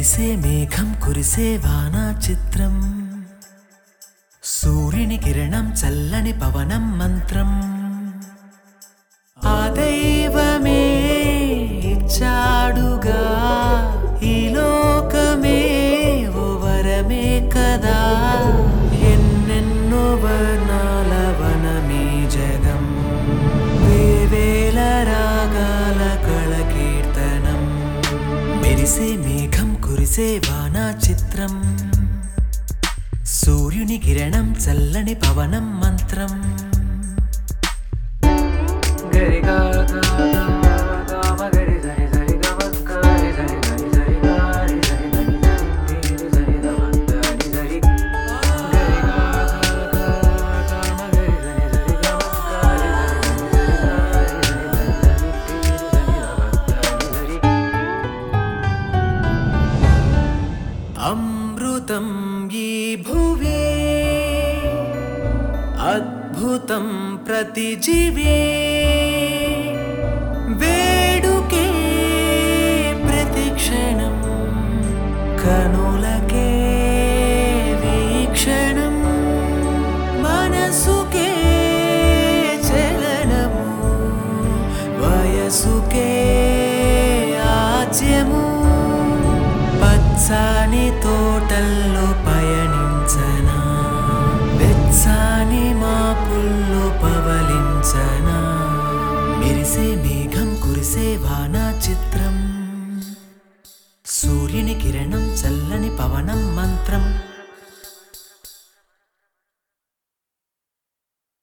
మెరిసే మేఘం కురిసే వానా చిత్రం సూర్యుని కిరణం చల్లని పవనం మంత్రం ఆ దైవమే ఇచ్చాడుగా ఈ లోకమే ఓ వరమే కదా ఎన్నెన్నో వర్ణాల వనమే జగం వేవేల రాగాల కళ కీర్తనం మెరిసే మేఘం కురిసే వానా చిత్రం సూర్యుని కిరణం చల్లని పవనం మంత్రం గరి గా గా గా గా మ గరి సరి సరి గ మ క రి సరి సరి సరి గా రి సరి సరి సరి రి సరి ద మ ద ని సరి గరి గా గా గా గా మ గరి సరి సరి గ మ క రి సరి సరి సరి గా రి సరి సరి సరి రి సరి ద మ ద ని సరి అమృతం ఈ భువి అద్భుతం ప్రతి జీవి వేడుకే ప్రతి క్షణం కనులకే వీక్షణం మనసుకే చలనము వయసుకే ఆజ్యము పచ్చాని తోటల్లో పయనించనా వెచ్చాని మాపుల్లో పవలించనా మెరిసే మేఘం కురిసే వాన